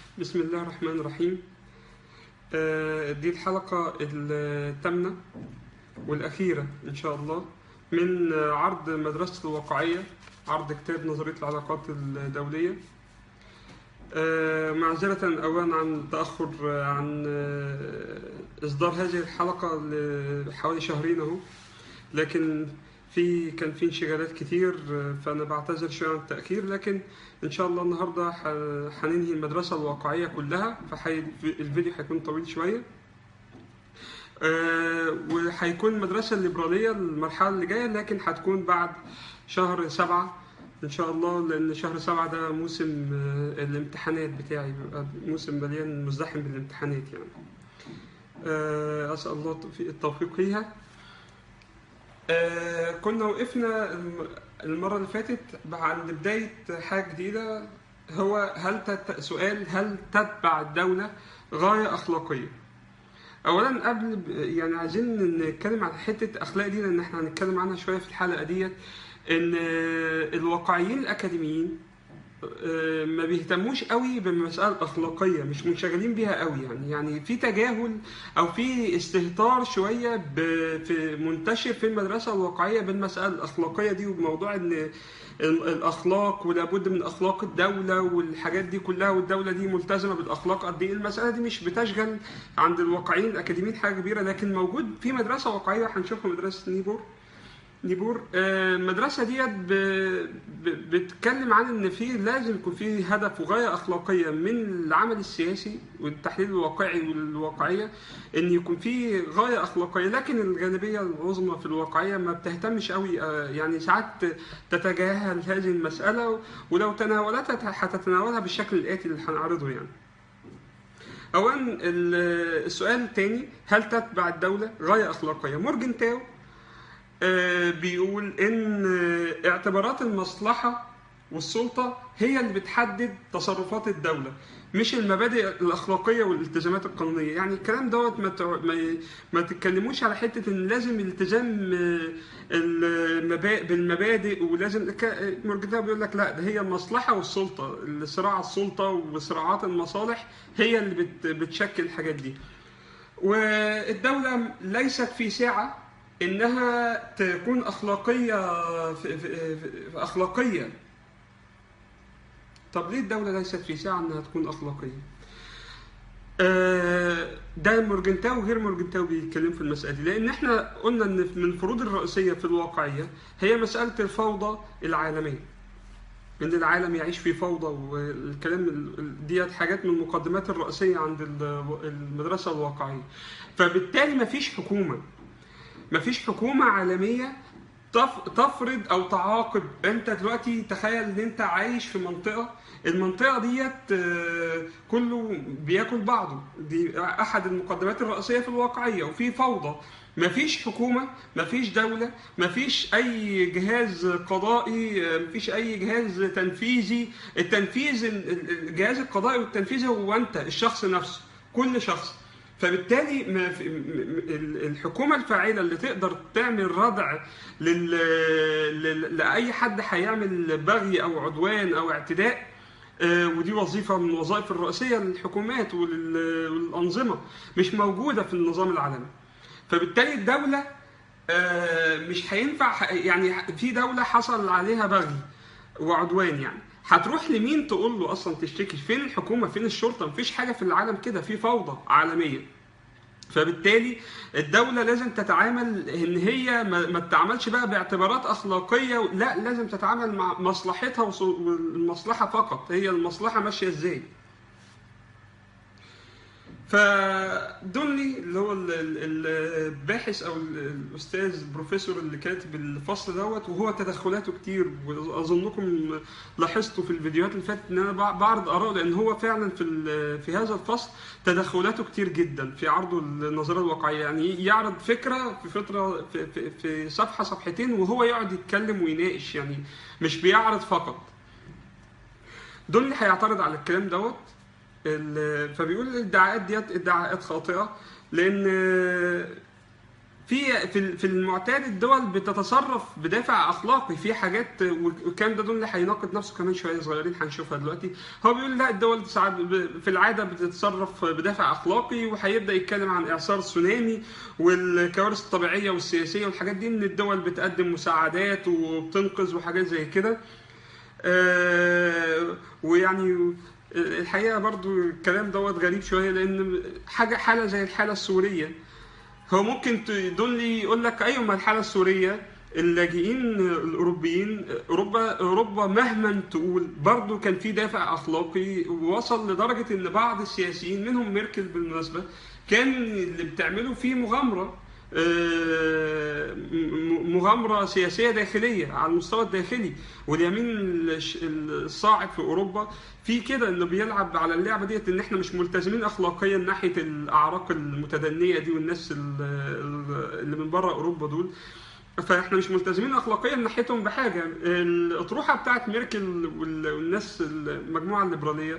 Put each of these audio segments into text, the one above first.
بسم الله الرحمن الرحيم آه، دي الحلقة الثامنة والأخيرة إن شاء الله من آه، عرض مدرسة الواقعية عرض كتاب نظرية العلاقات الدولية آه، معذرة أولا عن التأخر آه، عن آه، إصدار هذه الحلقة لحوالي شهرين أهو لكن في كان في انشغالات كتير آه، فأنا بعتذر شوية عن التأخير لكن ان شاء الله النهارده ح- هننهي المدرسه الواقعيه كلها فالفيديو هيكون طويل شويه آه، وهيكون المدرسه الليبراليه المرحله اللي جايه لكن هتكون بعد شهر سبعة ان شاء الله لان شهر سبعة ده موسم آه، الامتحانات بتاعي بيبقى موسم مليان مزدحم بالامتحانات يعني آه، اسال الله التوفيق- التوفيق فيها آه، كنا وقفنا الم- المرة اللي فاتت عند بداية حاجة جديدة هو هل تت... سؤال هل تتبع الدولة غاية أخلاقية؟ أولا قبل ب- يعني عايزين نتكلم عن حتة أخلاق دي لأن احنا هنتكلم عنها شوية في الحلقة ديت إن آه، الواقعيين الأكاديميين آه، ما بيهتموش قوي بالمسألة الأخلاقية مش منشغلين بيها قوي يعني يعني في تجاهل أو في استهتار شوية ب- في منتشر في المدرسة الواقعية بالمسألة الأخلاقية دي وبموضوع إن ال- الأخلاق ولابد من أخلاق الدولة والحاجات دي كلها والدولة دي ملتزمة بالأخلاق قد إيه المسألة دي مش بتشغل عند الواقعيين الأكاديميين حاجة كبيرة لكن موجود في مدرسة واقعية هنشوفها مدرسة نيبور نيبور آه، المدرسة ديت ب- ب- بتتكلم عن ان في لازم يكون في هدف وغاية اخلاقية من العمل السياسي والتحليل الواقعي والواقعية ان يكون في غاية اخلاقية لكن الغالبية العظمى في الواقعية ما بتهتمش قوي آه، يعني ساعات تتجاهل هذه المسألة ولو تناولتها هتتناولها بالشكل الآتي اللي هنعرضه يعني اولا ال- السؤال الثاني هل تتبع الدولة غاية اخلاقية مورجن تاو آه، بيقول ان آه، اعتبارات المصلحه والسلطه هي اللي بتحدد تصرفات الدوله مش المبادئ الاخلاقيه والالتزامات القانونيه يعني الكلام دوت ما تع- ما ي- ما تتكلموش على حته ان لازم الالتزام آه، المبا- بالمبادئ ولازم ك- مورجان بيقول لك لا ده هي المصلحه والسلطه الصراع السلطه وصراعات المصالح هي اللي بت- بتشكل الحاجات دي والدولة ليست في سعة انها تكون اخلاقية في, في, في, في اخلاقية طب ليه الدولة ليست في سعة انها تكون اخلاقية؟ آه، ده مورجنتاو وغير مورجنتاو بيتكلموا في المسألة دي لأن احنا قلنا إن من الفروض الرئيسية في الواقعية هي مسألة الفوضى العالمية. ان العالم يعيش في فوضى والكلام ال- ال- ديت حاجات من المقدمات الرئيسيه عند ال- المدرسه الواقعيه فبالتالي مفيش حكومه مفيش حكومه عالميه تف- تفرض او تعاقب انت دلوقتي تخيل ان انت عايش في منطقه المنطقه ديت آه، كله بياكل بعضه دي احد المقدمات الرئيسيه في الواقعيه وفي فوضى مفيش حكومه مفيش دوله مفيش اي جهاز قضائي آه، مفيش اي جهاز تنفيذي التنفيذ ال- ال- الجهاز القضائي والتنفيذي هو انت الشخص نفسه كل شخص فبالتالي ما في م- م- ال- الحكومه الفاعله اللي تقدر تعمل ردع لل... لل... لاي حد هيعمل بغي او عدوان او اعتداء آه، ودي وظيفه من الوظائف الرئيسيه للحكومات ولل- والانظمه مش موجوده في النظام العالمي فبالتالي الدوله آه، مش هينفع ح- يعني في دوله حصل عليها بغي وعدوان يعني هتروح لمين تقول له اصلا تشتكي فين الحكومه فين الشرطه مفيش حاجه في العالم كده في فوضى عالميه فبالتالي الدولة لازم تتعامل ان هي ما ما تتعاملش بقى باعتبارات اخلاقية لا لازم تتعامل مع مصلحتها وص- والمصلحة فقط هي المصلحة ماشية ازاي فدولي اللي هو ال- ال- الباحث او ال- الاستاذ بروفيسور اللي كاتب الفصل دوت وهو تدخلاته كتير واظنكم لاحظتوا في الفيديوهات اللي فاتت ان انا بع- بعرض اراءه لان هو فعلا في ال- في هذا الفصل تدخلاته كتير جدا في عرضه النظريه الواقعيه يعني يعرض فكره في فتره في, في, في صفحه صفحتين وهو يقعد يتكلم ويناقش يعني مش بيعرض فقط دول اللي هيعترض على الكلام دوت ال- فبيقول الادعاءات ديت ادعاءات خاطئه لان في في في المعتاد الدول بتتصرف بدافع اخلاقي في حاجات والكلام ده دول اللي هيناقض نفسه كمان شويه صغيرين هنشوفها دلوقتي هو بيقول لا الدول ساعات ب- في العاده بتتصرف بدافع اخلاقي وهيبدا يتكلم عن اعصار تسونامي والكوارث الطبيعيه والسياسيه والحاجات دي ان الدول بتقدم مساعدات وبتنقذ وحاجات زي كده آه، ويعني الحقيقه برضو الكلام دوت غريب شويه لان حاجه حاله زي الحاله السوريه هو ممكن تدل لي يقول لك ايوه ما الحاله السوريه اللاجئين الاوروبيين اوروبا اوروبا مهما تقول برضه كان في دافع اخلاقي ووصل لدرجه ان بعض السياسيين منهم ميركل بالمناسبه كان اللي بتعمله فيه مغامره آه، م- مغامره سياسيه داخليه على المستوى الداخلي واليمين الش- الصاعد في اوروبا في كده انه بيلعب على اللعبه ديت ان احنا مش ملتزمين اخلاقيا ناحيه الاعراق المتدنيه دي والناس ال- ال- اللي من بره اوروبا دول فاحنا مش ملتزمين اخلاقيا ناحيتهم بحاجه الاطروحه بتاعت ميركل وال- والناس المجموعه الليبراليه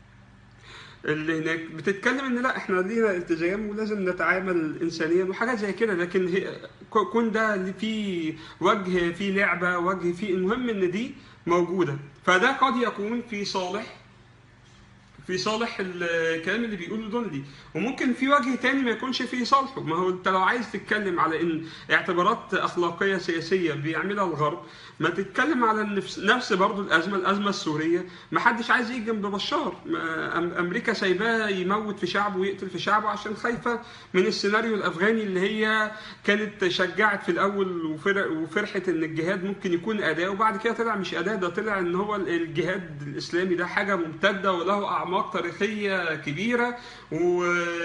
اللي هناك بتتكلم ان لا احنا لينا التزام ولازم نتعامل انسانيا وحاجات زي كده لكن هي ك- كون ده اللي فيه وجه فيه لعبه وجه فيه المهم ان دي موجوده فده قد يكون في صالح في صالح الكلام اللي بيقوله دولدي وممكن في وجه تاني ما يكونش فيه صالحه ما هو انت لو عايز تتكلم على ان اعتبارات اخلاقيه سياسيه بيعملها الغرب ما تتكلم على النفس نفس برضو الازمه الازمه السوريه ما حدش عايز يجي جنب بشار ما أم- امريكا سايباه يموت في شعبه ويقتل في شعبه عشان خايفه من السيناريو الافغاني اللي هي كانت شجعت في الاول وفر- وفرحت ان الجهاد ممكن يكون اداه وبعد كده طلع مش اداه ده طلع ان هو الجهاد الاسلامي ده حاجه ممتده وله اعماق تاريخيه كبيره و...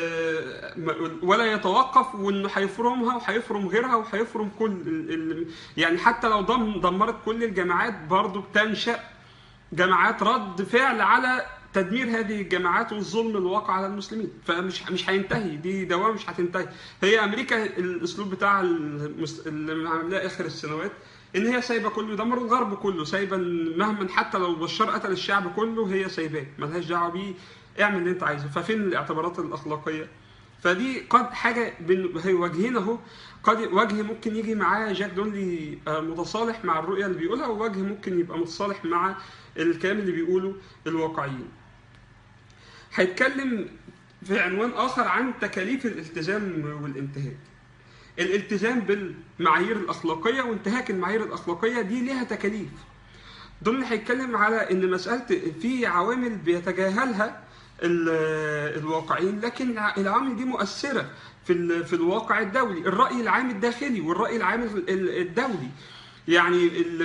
ولا يتوقف وانه هيفرمها وهيفرم غيرها وهيفرم كل ال... ال... يعني حتى لو ضم دمرت كل الجماعات برضه بتنشا جماعات رد فعل على تدمير هذه الجماعات والظلم الواقع على المسلمين فمش مش هينتهي دي دوام مش هتنتهي هي امريكا الاسلوب بتاع المس... اللي عاملاه اخر السنوات ان هي سايبه كله يدمر الغرب كله سايبه إن مهما حتى لو بشار قتل الشعب كله هي سايباه ملهاش دعوه بيه اعمل اللي انت عايزه ففين الاعتبارات الاخلاقيه فدي قد حاجه بين هي وجهين اهو قد وجه ممكن يجي معاه جاك دونلي آه، متصالح مع الرؤيه اللي بيقولها ووجه ممكن يبقى متصالح مع الكلام اللي بيقوله الواقعيين هيتكلم في عنوان اخر عن تكاليف الالتزام والانتهاك الالتزام بالمعايير الاخلاقيه وانتهاك المعايير الاخلاقيه دي ليها تكاليف ضمن هيتكلم على ان مساله في عوامل بيتجاهلها ال- الواقعين لكن الع- العوامل دي مؤثره في ال- في الواقع الدولي الراي العام الداخلي والراي العام ال- ال- الدولي يعني ال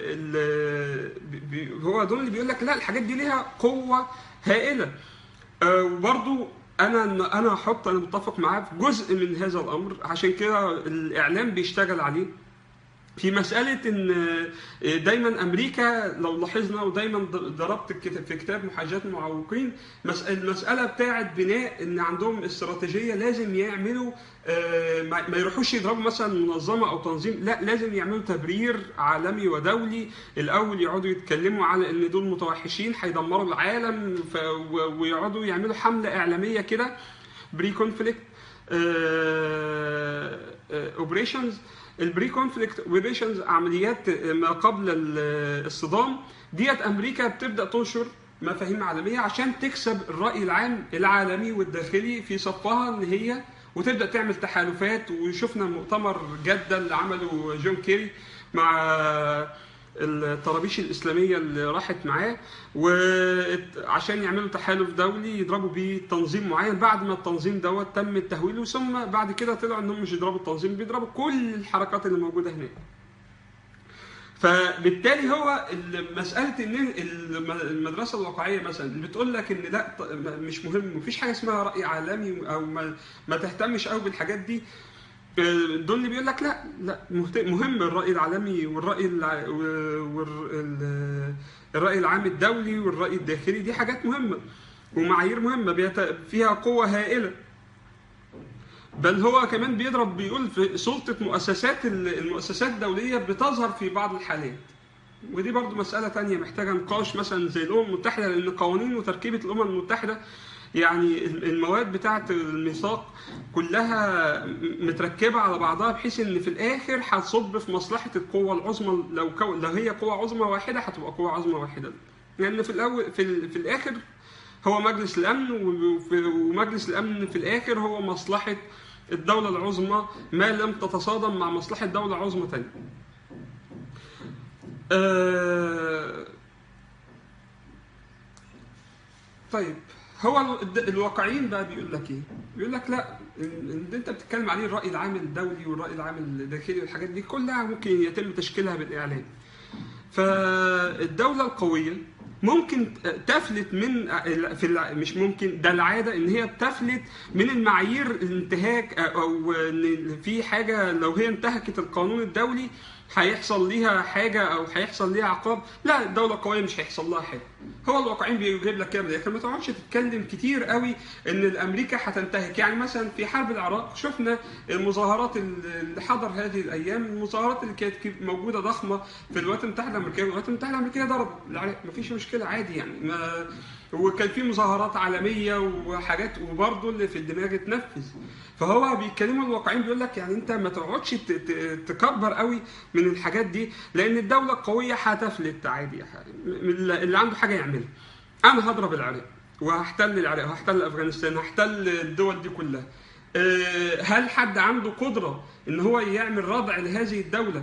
ال بي- هو دول اللي بيقول لك لا الحاجات دي ليها قوه هائله آه، وبرضو انا انا احط انا متفق معاه في جزء من هذا الامر عشان كده الاعلام بيشتغل عليه في مسألة إن دايما أمريكا لو لاحظنا ودايما ضربت الكت- في كتاب محاجاة المعوقين مس- المسألة بتاعة بناء إن عندهم استراتيجية لازم يعملوا آه، ما ما يروحوش يضربوا مثلا منظمة أو تنظيم لا لازم يعملوا تبرير عالمي ودولي الأول يقعدوا يتكلموا على إن دول متوحشين هيدمروا العالم ف- و- ويقعدوا يعملوا حملة إعلامية كده بري كونفليكت اوبريشنز البري كونفليكت اوبريشنز عمليات ما قبل ال- الصدام ديت امريكا بتبدا تنشر مفاهيم عالميه عشان تكسب الراي العام العالمي والداخلي في صفها ان هي وتبدا تعمل تحالفات وشفنا مؤتمر جده اللي عمله جون كيري مع الطرابيش الاسلاميه اللي راحت معاه وعشان يعملوا تحالف دولي يضربوا بيه تنظيم معين بعد ما التنظيم دوت تم تهويله ثم بعد كده طلعوا انهم مش يضربوا التنظيم بيضربوا كل الحركات اللي موجوده هناك. فبالتالي هو ال- مساله ان الم- المدرسه الواقعيه مثلا اللي بتقول لك ان لا ط- م- مش مهم مفيش حاجه اسمها راي عالمي او ما, ما تهتمش قوي بالحاجات دي دول اللي بيقول لك لا لا مهت- مهم الراي العالمي والراي الع... والراي العام الدولي والراي الداخلي دي حاجات مهمه ومعايير مهمه بيت... فيها قوه هائله بل هو كمان بيضرب بيقول في سلطه مؤسسات ال- المؤسسات الدوليه بتظهر في بعض الحالات ودي برضو مسألة تانية محتاجة نقاش مثلا زي الأمم المتحدة لأن قوانين وتركيبة الأمم المتحدة يعني المواد بتاعه الميثاق كلها متركبه على بعضها بحيث ان في الاخر هتصب في مصلحه القوه العظمى لو كو لو هي قوه عظمى واحده هتبقى قوه عظمى واحده لان يعني في الاول في, ال... في الاخر هو مجلس الامن ومجلس الامن في الاخر هو مصلحه الدوله العظمى ما لم تتصادم مع مصلحه دوله عظمى ثانيه. أه... طيب هو الواقعيين بقى بيقول لك ايه؟ بيقول لك لا اللي انت بتتكلم عليه الراي العام الدولي والراي العام الداخلي والحاجات دي كلها ممكن يتم تشكيلها بالاعلام. فالدوله القويه ممكن تفلت من في مش ممكن ده العاده ان هي بتفلت من المعايير الانتهاك او ان في حاجه لو هي انتهكت القانون الدولي هيحصل ليها حاجه او هيحصل ليها عقاب لا الدوله القويه مش هيحصل لها حاجه هو الواقعين بيجيب لك كده لكن ما تقعدش تتكلم كتير قوي ان الامريكا هتنتهك يعني مثلا في حرب العراق شفنا المظاهرات اللي حضر هذه الايام المظاهرات اللي كانت موجوده ضخمه في الولايات المتحده الامريكيه الولايات المتحده الامريكيه ضربت العراق مفيش مشكله عادي يعني ما وكان في مظاهرات عالميه وحاجات وبرضه اللي في الدماغ اتنفذ فهو بيتكلموا الواقعين بيقول لك يعني انت ما تقعدش تكبر قوي من الحاجات دي لان الدوله القويه هتفلت عادي اللي عنده حاجه يعملها انا هضرب العراق وهحتل العراق وهحتل افغانستان هحتل الدول دي كلها هل حد عنده قدره ان هو يعمل ردع لهذه الدوله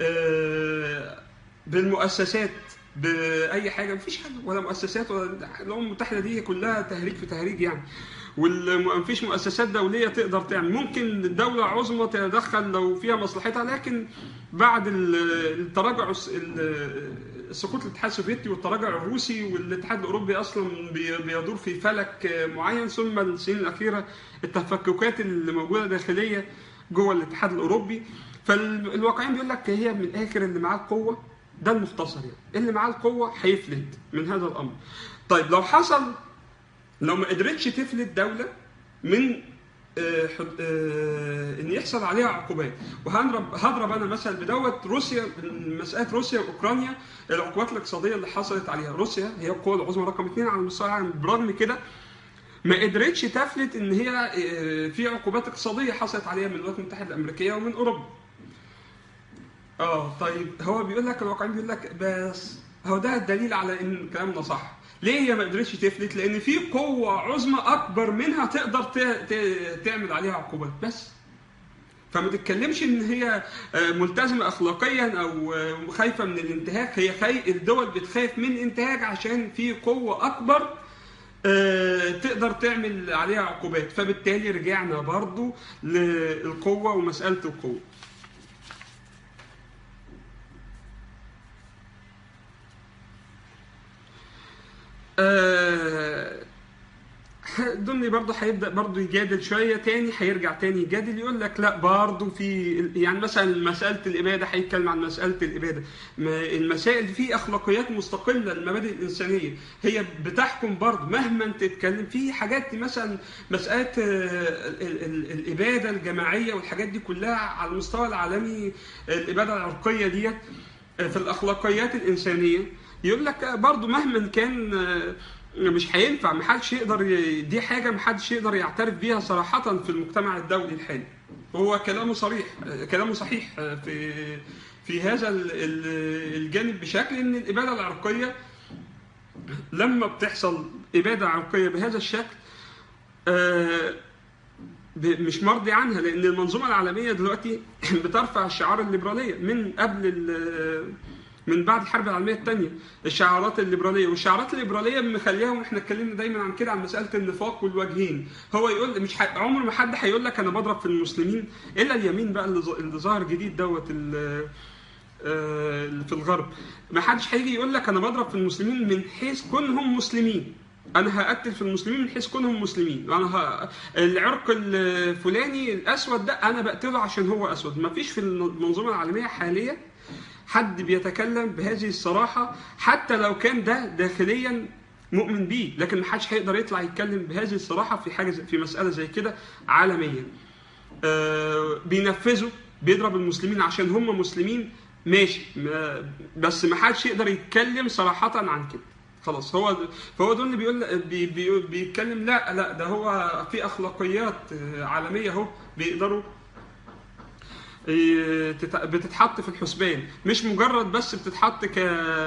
بالمؤسسات باي حاجه مفيش حاجه ولا مؤسسات ولا الامم المتحده دي كلها تهريج في تهريج يعني ومفيش مؤسسات دوليه تقدر تعمل ممكن الدوله عظمى تتدخل لو فيها مصلحتها لكن بعد التراجع سقوط الاتحاد السوفيتي والتراجع الروسي والاتحاد الاوروبي اصلا بيدور في فلك معين ثم السنين الاخيره التفككات اللي موجوده داخليه جوه الاتحاد الاوروبي فالواقعين بيقول لك هي من الاخر اللي معاه القوه ده المختصر يعني اللي معاه القوه هيفلت من هذا الامر طيب لو حصل لو ما قدرتش تفلت دوله من آه آه ان يحصل عليها عقوبات وهضرب هضرب انا مثل بدوت روسيا مساله روسيا واوكرانيا العقوبات الاقتصاديه اللي حصلت عليها روسيا هي القوه العظمى رقم اثنين على مستوى العالم برغم كده ما قدرتش تفلت ان هي آه في عقوبات اقتصاديه حصلت عليها من الولايات المتحده الامريكيه ومن اوروبا اه طيب هو بيقول لك الواقعين بيقول لك بس هو ده الدليل على ان كلامنا صح ليه هي ما قدرتش تفلت لان في قوه عظمى اكبر منها تقدر تعمل عليها عقوبات بس فما تتكلمش ان هي ملتزمه اخلاقيا او خايفه من الانتهاك هي خي... الدول بتخاف من الانتهاك عشان في قوه اكبر تقدر تعمل عليها عقوبات فبالتالي رجعنا برضو للقوه ومساله القوه آه دوني برضه هيبدا برضه يجادل شويه تاني هيرجع تاني يجادل يقول لك لا برضه في يعني مثلا مساله الاباده هيتكلم عن مساله الاباده المسائل في اخلاقيات مستقله المبادئ الانسانيه هي بتحكم برضه مهما انت تتكلم في حاجات مثلا مساله الاباده الجماعيه والحاجات دي كلها على المستوى العالمي الاباده العرقيه ديت في الاخلاقيات الانسانيه يقول لك برضه مهما كان مش هينفع محدش يقدر دي حاجه محدش يقدر يعترف بيها صراحه في المجتمع الدولي الحالي هو كلامه صريح كلامه صحيح في في هذا الجانب بشكل ان الاباده العرقيه لما بتحصل اباده عرقيه بهذا الشكل مش مرضي عنها لان المنظومه العالميه دلوقتي بترفع شعار الليبراليه من قبل من بعد الحرب العالميه الثانيه الشعارات الليبراليه والشعارات الليبراليه مخليهم احنا اتكلمنا دايما عن كده عن مساله النفاق والوجهين هو يقول مش ح... عمر ما حد هيقول لك انا بضرب في المسلمين الا اليمين بقى اللي, ز... اللي ظاهر جديد دوت في الغرب ما حدش هيجي يقول لك انا بضرب في المسلمين من حيث كونهم مسلمين انا هقتل في المسلمين من حيث كونهم مسلمين انا ه... العرق الفلاني الاسود ده انا بقتله عشان هو اسود ما فيش في المنظومه العالميه حاليا حد بيتكلم بهذه الصراحة حتى لو كان ده داخليا مؤمن بيه لكن محدش هيقدر يطلع يتكلم بهذه الصراحة في حاجة في مسألة زي كده عالميا آه بينفذوا بيضرب المسلمين عشان هم مسلمين ماشي بس ما حدش يقدر يتكلم صراحة عن كده خلاص هو فهو دول اللي بيقول بي بي بيتكلم لا لا ده هو في اخلاقيات آه، عالميه اهو بيقدروا آه، تت- بتتحط في الحسبان مش مجرد بس بتتحط ك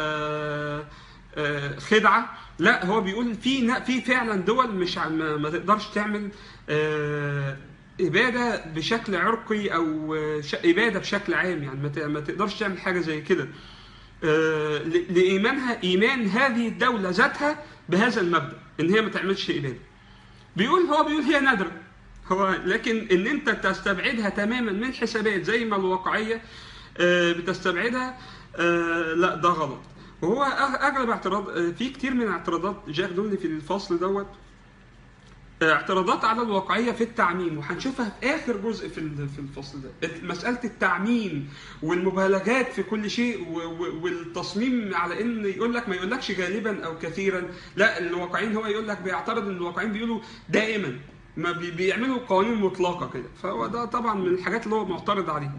آه، خدعه لا هو بيقول في نا- في فعلا دول مش ع- ما ما تقدرش تعمل آه، اباده بشكل عرقي او آه، ش- اباده بشكل عام يعني ما ت- ما تقدرش تعمل حاجه زي كده آه، ل- لايمانها ايمان هذه الدوله ذاتها بهذا المبدا ان هي ما تعملش اباده بيقول هو بيقول هي نادره هو لكن ان انت تستبعدها تماما من حسابات زي ما الواقعيه آه، بتستبعدها آه، لا ده غلط وهو أغ- اغلب اعتراض آه، في كتير من اعتراضات جاك دولي في الفصل دوت آه، اعتراضات على الواقعيه في التعميم وهنشوفها في اخر جزء في ال- في الفصل ده مساله التعميم والمبالغات في كل شيء و- و- والتصميم على ان يقول لك ما يقولكش غالبا او كثيرا لا الواقعين هو يقول لك بيعترض ان الواقعين بيقولوا دائما ما بي- بيعملوا قوانين مطلقه كده فهو ده طبعا من الحاجات اللي هو معترض عليها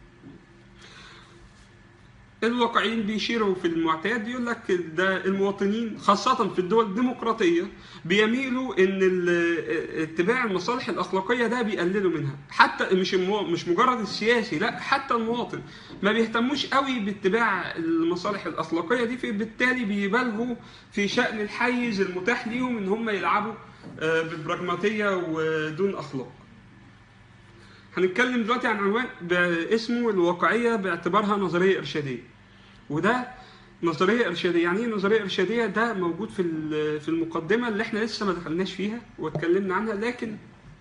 الواقعيين بيشيروا في المعتاد يقول لك ده المواطنين خاصة في الدول الديمقراطية بيميلوا ان ال- اتباع المصالح الاخلاقية ده بيقللوا منها حتى مش المو... مش مجرد السياسي لا حتى المواطن ما بيهتموش قوي باتباع المصالح الاخلاقية دي فبالتالي بيبالغوا في شأن الحيز المتاح ليهم ان هم يلعبوا آه، بالبراجماتية ودون اخلاق هنتكلم دلوقتي عن عنوان اسمه الواقعية باعتبارها نظرية إرشادية وده نظرية إرشادية يعني إيه نظرية إرشادية ده موجود في ال- في المقدمة اللي إحنا لسه ما دخلناش فيها واتكلمنا عنها لكن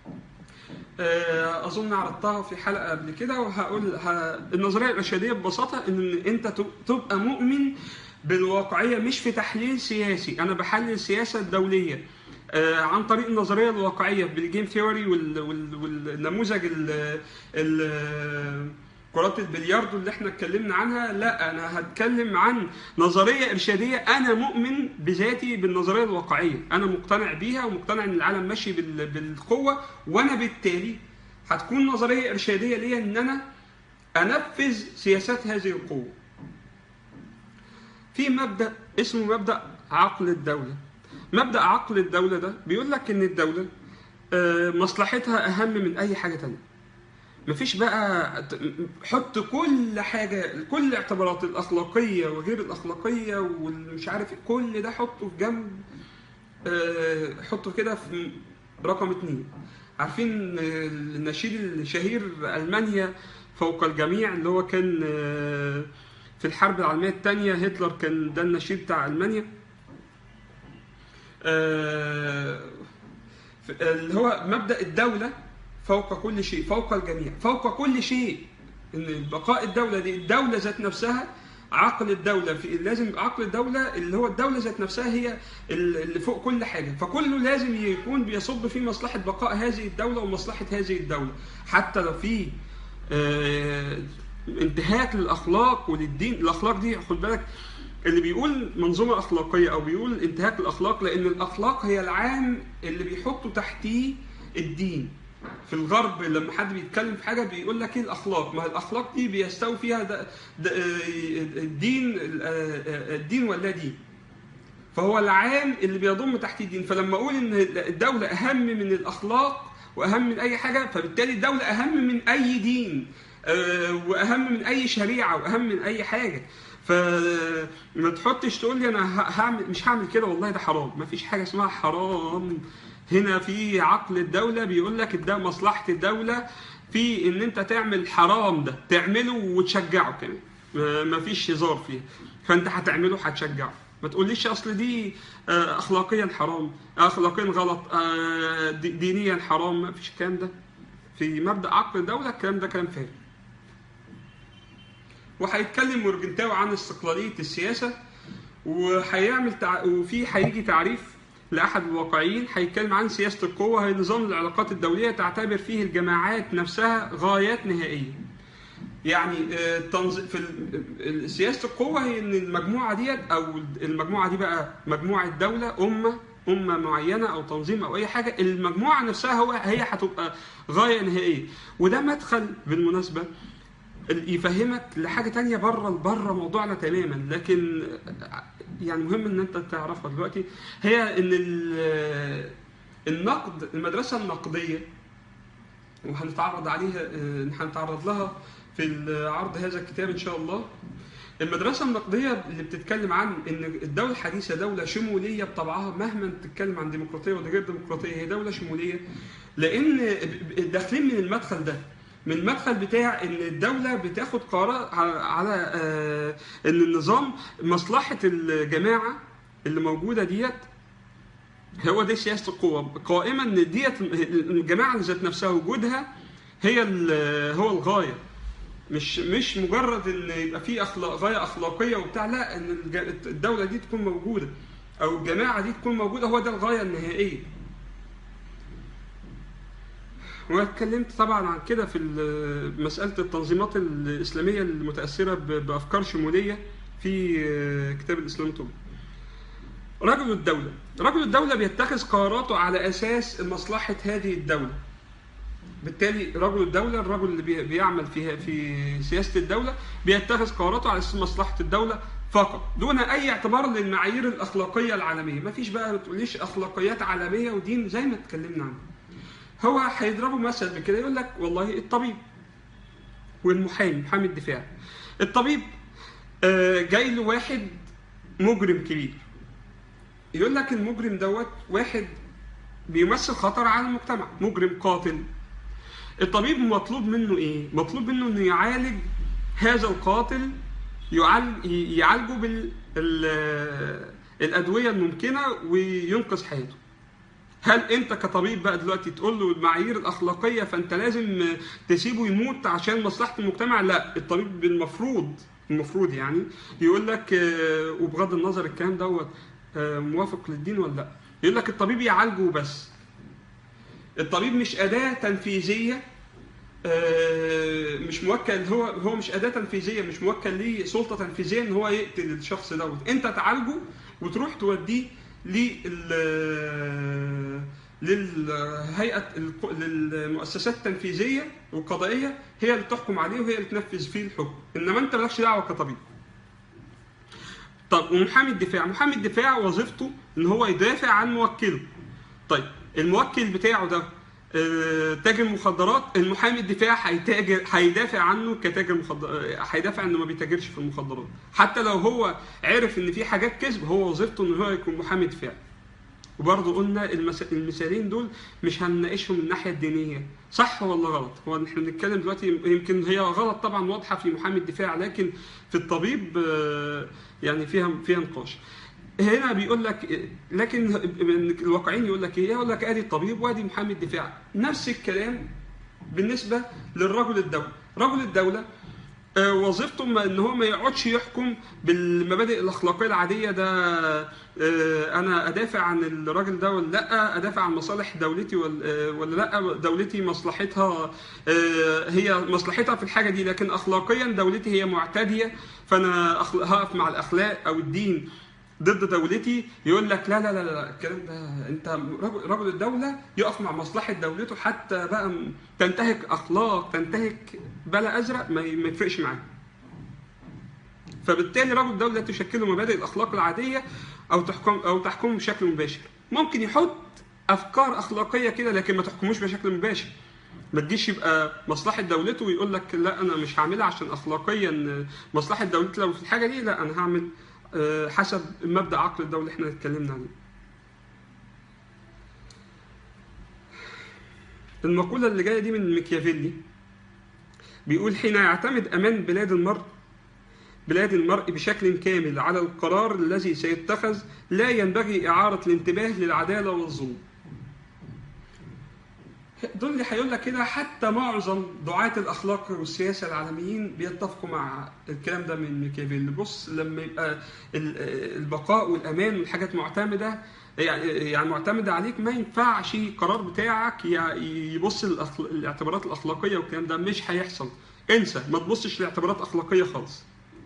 آه، أظن عرضتها في حلقة قبل كده وهقول ه... النظرية الإرشادية ببساطة إن أنت تب- تبقى مؤمن بالواقعية مش في تحليل سياسي أنا بحلل السياسة الدولية آه، عن طريق النظريه الواقعيه بالجيم ثيوري وال- وال- والنموذج ال- ال- كرات البلياردو اللي احنا اتكلمنا عنها لا انا هتكلم عن نظريه ارشاديه انا مؤمن بذاتي بالنظريه الواقعيه انا مقتنع بيها ومقتنع ان العالم ماشي بال- بالقوه وانا بالتالي هتكون نظريه ارشاديه ليا ان انا انفذ سياسات هذه القوه في مبدا اسمه مبدا عقل الدوله مبدا عقل الدوله ده بيقول لك ان الدوله آه، مصلحتها اهم من اي حاجه تانية مفيش بقى ت- حط كل حاجه كل الاعتبارات الاخلاقيه وغير الاخلاقيه والمش عارف إيه، كل ده حطه في جنب آه، حطه كده في رقم اتنين عارفين آه، النشيد الشهير المانيا فوق الجميع اللي هو كان آه، في الحرب العالميه الثانيه هتلر كان ده النشيد بتاع المانيا آه، ف- اللي هو مبدا الدوله فوق كل شيء فوق الجميع فوق كل شيء ان بقاء الدوله دي الدوله ذات نفسها عقل الدولة في لازم عقل الدولة اللي هو الدولة ذات نفسها هي اللي فوق كل حاجة فكله لازم يكون بيصب في مصلحة بقاء هذه الدولة ومصلحة هذه الدولة حتى لو في آه، انتهاك للأخلاق وللدين الأخلاق دي خد بالك اللي بيقول منظومة أخلاقية أو بيقول انتهاك الأخلاق لأن الأخلاق هي العام اللي بيحطوا تحتيه الدين في الغرب لما حد بيتكلم في حاجه بيقول لك ايه الاخلاق؟ ما الاخلاق دي بيستوي فيها ده ده الدين الدين ولا دين. فهو العام اللي بيضم تحت الدين فلما اقول ان الدوله اهم من الاخلاق واهم من اي حاجه فبالتالي الدوله اهم من اي دين آه، واهم من اي شريعه واهم من اي حاجه فما تحطش تقول لي انا ه- هعمل مش هعمل كده والله ده حرام ما فيش حاجه اسمها حرام هنا في عقل الدوله بيقول لك ده مصلحه الدوله في ان انت تعمل حرام ده تعمله وتشجعه كمان ما- ما فيش هزار فيها فانت هتعمله هتشجعه ما تقوليش اصل دي آه، اخلاقيا حرام اخلاقيا غلط آه، دي- دينيا حرام ما فيش الكلام ده في مبدا عقل الدوله الكلام ده كلام فارغ وهيتكلم مورجنتاو عن استقلاليه السياسه وهيعمل تع... وفي هيجي تعريف لاحد الواقعيين هيتكلم عن سياسه القوه هي نظام العلاقات الدوليه تعتبر فيه الجماعات نفسها غايات نهائيه يعني آه، تنظ... في ال- ال- سياسه القوه هي ان المجموعه ديت او المجموعه دي بقى مجموعه دوله امه امه معينه او تنظيم او اي حاجه المجموعه نفسها هو هي هتبقى غايه نهائيه وده مدخل بالمناسبه يفهمك لحاجه تانية بره بره موضوعنا تماما لكن يعني مهم ان انت تعرفها دلوقتي هي ان ال- النقد المدرسه النقديه وهنتعرض عليها آه، هنتعرض لها في عرض هذا الكتاب ان شاء الله المدرسة النقدية اللي بتتكلم عن ان الدولة الحديثة دولة شمولية بطبعها مهما تتكلم عن ديمقراطية ولا غير ديمقراطية هي دولة شمولية لان داخلين من المدخل ده من المدخل بتاع ان الدولة بتاخد قرار على- على آه، ان النظام مصلحة الجماعة اللي موجودة ديت هو دي سياسة القوة قائمة ان ديت الجماعة اللي ذات نفسها وجودها هي ال- هو الغاية مش مش مجرد ان يبقى في اخلاق غايه اخلاقيه وبتاع لا ان الج- الدوله دي تكون موجوده او الجماعه دي تكون موجوده هو ده الغايه النهائيه واتكلمت طبعا عن كده في ال- مساله التنظيمات الاسلاميه المتاثره ب- بافكار شموليه في كتاب الاسلام الطبي رجل الدوله رجل الدوله بيتخذ قراراته على اساس مصلحه هذه الدوله بالتالي رجل الدولة الرجل اللي بي- بيعمل في في سياسة الدولة بيتخذ قراراته على أساس مصلحة الدولة فقط دون أي اعتبار للمعايير الأخلاقية العالمية ما فيش بقى ما تقوليش أخلاقيات عالمية ودين زي ما اتكلمنا عنه هو هيضربوا مثل بكده يقول لك والله الطبيب والمحامي محامي الدفاع الطبيب آه، جاي له واحد مجرم كبير يقول لك المجرم دوت واحد بيمثل خطر على المجتمع مجرم قاتل الطبيب مطلوب منه ايه؟ مطلوب منه انه يعالج هذا القاتل يعالج يعالجه بال الادويه الممكنه وينقذ حياته. هل انت كطبيب بقى دلوقتي تقول له المعايير الاخلاقيه فانت لازم تسيبه يموت عشان مصلحه المجتمع؟ لا، الطبيب المفروض المفروض يعني يقول لك آه، وبغض النظر الكلام دوت آه، موافق للدين ولا لا؟ يقول لك الطبيب يعالجه بس. الطبيب مش اداه تنفيذيه آه، مش موكل هو هو مش اداه تنفيذيه مش موكل ليه سلطه تنفيذيه ان هو يقتل الشخص دوت انت تعالجه وتروح توديه لل للهيئه الق- للمؤسسات التنفيذيه والقضائيه هي اللي تحكم عليه وهي اللي تنفذ فيه الحكم انما انت مالكش دعوه كطبيب طب ومحامي الدفاع محامي الدفاع وظيفته ان هو يدافع عن موكله طيب الموكل بتاعه ده آه، تاجر مخدرات المحامي الدفاع هيتاجر هيدافع عنه كتاجر مخدرات هيدافع انه ما بيتاجرش في المخدرات حتى لو هو عرف ان في حاجات كذب هو وظيفته ان هو يكون محامي دفاع وبرضه قلنا المس... المثالين دول مش هنناقشهم من الناحيه الدينيه صح ولا غلط هو احنا بنتكلم دلوقتي يمكن هي غلط طبعا واضحه في محامي الدفاع لكن في الطبيب آه، يعني فيها فيها نقاش هنا بيقول لك لكن الواقعين يقول لك ايه؟ يقول لك ادي الطبيب وادي محامي الدفاع نفس الكلام بالنسبه للرجل الدوله رجل الدوله آه، وظيفته ما- ان هو ما يقعدش يحكم بالمبادئ الاخلاقيه العاديه ده آه، انا ادافع عن الراجل ده ولا لا ادافع عن مصالح دولتي ولا آه، ولا لا دولتي مصلحتها آه، هي مصلحتها في الحاجه دي لكن اخلاقيا دولتي هي معتديه فانا أخل- هقف مع الاخلاق او الدين ضد دولتي يقول لك لا لا لا لا الكلام ده انت رجل, رجل الدوله يقف مع مصلحه دولته حتى بقى م- تنتهك اخلاق تنتهك بلا ازرق ما ي- ما يفرقش معاه. فبالتالي رجل الدوله لا تشكل مبادئ الاخلاق العاديه او تحكم او تحكمه بشكل مباشر. ممكن يحط افكار اخلاقيه كده لكن ما تحكموش بشكل مباشر. ما تجيش يبقى مصلحه دولته ويقول لك لا انا مش هعملها عشان اخلاقيا مصلحه دولتي لو في الحاجه دي لا انا هعمل آه، حسب مبدا عقل الدوله اللي احنا اتكلمنا عليه. المقوله اللي جايه دي من ميكيافيلي بيقول حين يعتمد امان بلاد المرء بلاد المرء بشكل كامل على القرار الذي سيتخذ لا ينبغي اعاره الانتباه للعداله والظلم. دول اللي هيقول لك كده حتى معظم دعاة الاخلاق والسياسه العالميين بيتفقوا مع الكلام ده من ميكافيلي بص لما يبقى ال- البقاء والامان والحاجات معتمده يعني يعني معتمده عليك ما ينفعش القرار بتاعك ي- يبص للأخل- الاعتبارات الاخلاقيه والكلام ده مش هيحصل انسى ما تبصش لاعتبارات اخلاقيه خالص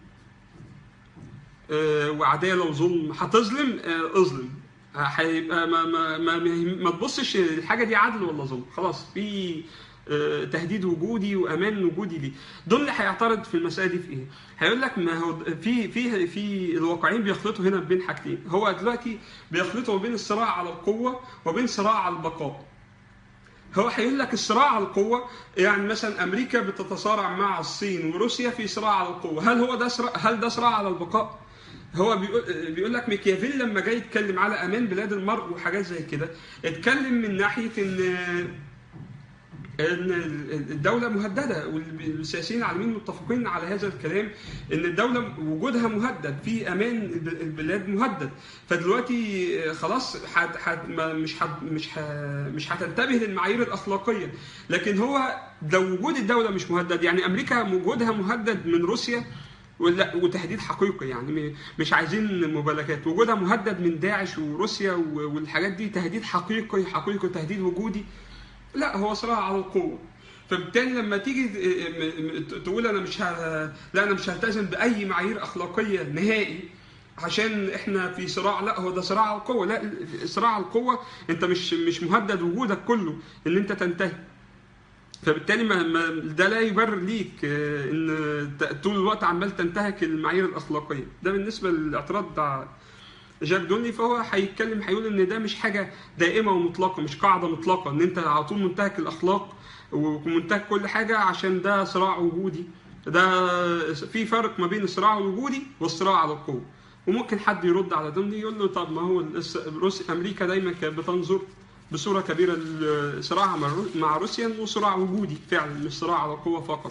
آه، وعداله وظلم هتظلم آه، اظلم هيبقى ما ما ما, ما, ما تبصش الحاجه دي عدل ولا ظلم خلاص في آه، تهديد وجودي وامان وجودي ليه دول اللي هيعترض في المساله دي في ايه هيقول لك ما هو في في في الواقعين بيخلطوا هنا بين حاجتين هو دلوقتي بيخلطوا بين الصراع على القوه وبين صراع على البقاء هو هيقول لك الصراع على القوة يعني مثلا أمريكا بتتصارع مع الصين وروسيا في صراع على القوة هل هو ده صراع هل ده صراع على البقاء؟ هو بيقول, بيقول لك ميكيافيل لما جاي يتكلم على امان بلاد المرء وحاجات زي كده اتكلم من ناحيه ان ان الدوله مهدده والسياسيين العالميين متفقين على هذا الكلام ان الدوله وجودها مهدد في امان البلاد مهدد فدلوقتي خلاص حت حت مش حت مش ح مش هتنتبه للمعايير الاخلاقيه لكن هو لو وجود الدوله مش مهدد يعني امريكا وجودها مهدد من روسيا ولا وتهديد حقيقي يعني مش عايزين مبالغات وجودها مهدد من داعش وروسيا والحاجات دي تهديد حقيقي حقيقي تهديد وجودي لا هو صراع على القوه فبالتالي لما تيجي تقول انا مش ه... لا انا مش هلتزم باي معايير اخلاقيه نهائي عشان احنا في صراع لا هو ده صراع على القوه لا صراع على القوه انت مش مش مهدد وجودك كله ان انت تنتهي فبالتالي ما ما ده لا يبرر ليك ان طول الوقت عمال تنتهك المعايير الاخلاقيه ده بالنسبه للاعتراض بتاع جاك دوني فهو هيتكلم هيقول ان ده مش حاجه دائمه ومطلقه مش قاعده مطلقه ان انت على طول منتهك الاخلاق ومنتهك كل حاجه عشان ده صراع وجودي ده في فرق ما بين الصراع الوجودي والصراع على القوه وممكن حد يرد على دوني يقول له طب ما هو امريكا دايما كانت بتنظر بصوره كبيره صراعها مع روسيا انه صراع وجودي فعلا مش صراع على القوه فقط.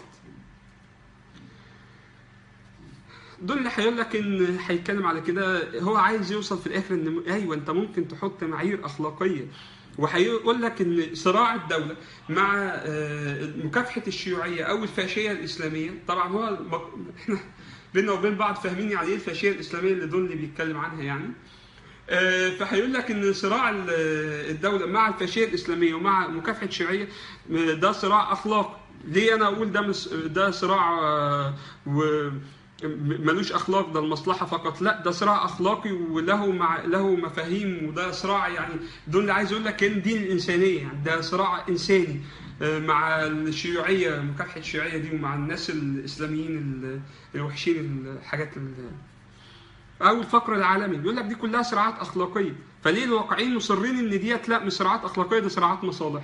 دول اللي هيقول لك ان هيتكلم على كده هو عايز يوصل في الاخر ان ايوه انت ممكن تحط معايير اخلاقيه وهيقول لك ان صراع الدوله مع مكافحه الشيوعيه او الفاشيه الاسلاميه طبعا هو احنا بينا وبين بعض فاهمين يعني ايه الفاشيه الاسلاميه اللي دول اللي بيتكلم عنها يعني فهيقول لك ان صراع الدوله مع الفاشيه الاسلاميه ومع مكافحه الشيوعيه ده صراع اخلاقي ليه انا اقول ده ده صراع و ملوش اخلاق ده المصلحه فقط لا ده صراع اخلاقي وله مع له مفاهيم وده صراع يعني دول اللي عايز اقول لك ان دين الانسانيه يعني ده صراع انساني مع الشيوعيه مكافحه الشيوعيه دي ومع الناس الاسلاميين الوحشين الحاجات او الفقر العالمي بيقول لك دي كلها صراعات اخلاقيه فليه الواقعين مصرين ان ديت لا مش صراعات اخلاقيه دي صراعات مصالح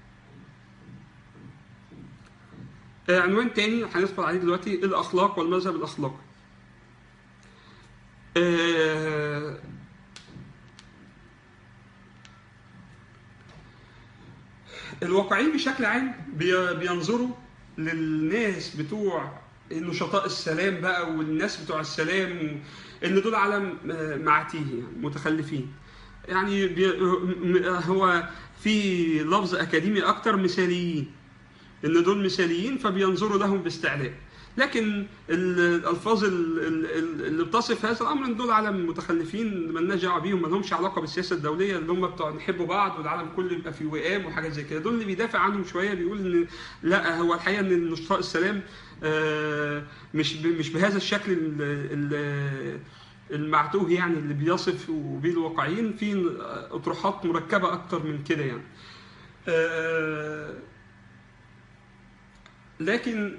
عنوان تاني هندخل عليه دلوقتي الاخلاق والمذهب الاخلاقي الواقعين بشكل عام بينظروا للناس بتوع نشطاء السلام بقى والناس بتوع السلام ان دول عالم معتيه يعني متخلفين يعني هو في لفظ اكاديمي اكتر مثاليين ان دول مثاليين فبينظروا لهم باستعلاء لكن الالفاظ اللي بتصف هذا الامر ان دول عالم متخلفين مالناش دعوه بيهم ما لهمش علاقه بالسياسه الدوليه اللي هم بتوع نحبوا بعض والعالم كله يبقى في وئام وحاجات زي كده دول اللي بيدافع عنهم شويه بيقول ان لا هو الحقيقه ان نشطاء السلام مش مش بهذا الشكل المعتوه يعني اللي بيصف وبيه الواقعيين في اطروحات مركبه اكتر من كده يعني لكن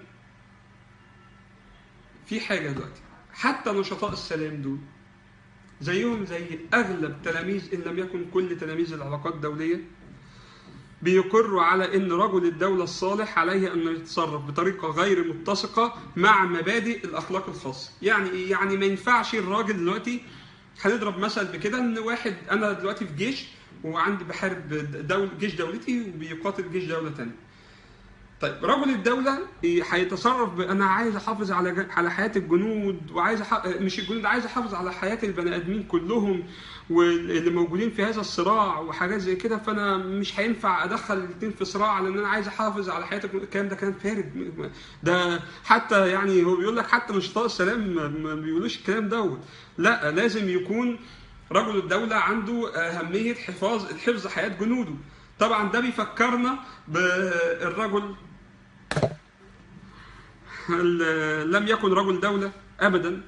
في حاجة دلوقتي حتى نشطاء السلام دول زيهم زي أغلب تلاميذ إن لم يكن كل تلاميذ العلاقات الدولية بيقروا على ان رجل الدوله الصالح عليه ان يتصرف بطريقه غير متسقه مع مبادئ الاخلاق الخاصه يعني ايه يعني ما ينفعش الراجل دلوقتي هنضرب مثل بكده ان واحد انا دلوقتي في جيش وعندي بحارب دول جيش دولتي وبيقاتل جيش دوله ثانيه طيب رجل الدوله هيتصرف انا عايز احافظ على على حياه الجنود وعايز أح... مش الجنود عايز احافظ على حياه البني ادمين كلهم واللي موجودين في هذا الصراع وحاجات زي كده فانا مش هينفع ادخل الاثنين في صراع لان انا عايز احافظ على حياه الجنود الكلام ده كلام فارغ ده حتى يعني هو بيقول لك حتى نشطاء السلام ما بيقولوش الكلام دوت لا لازم يكون رجل الدوله عنده اهميه حفاظ حفظ حياه جنوده طبعا ده بيفكرنا بالرجل لم يكن رجل دولة أبدا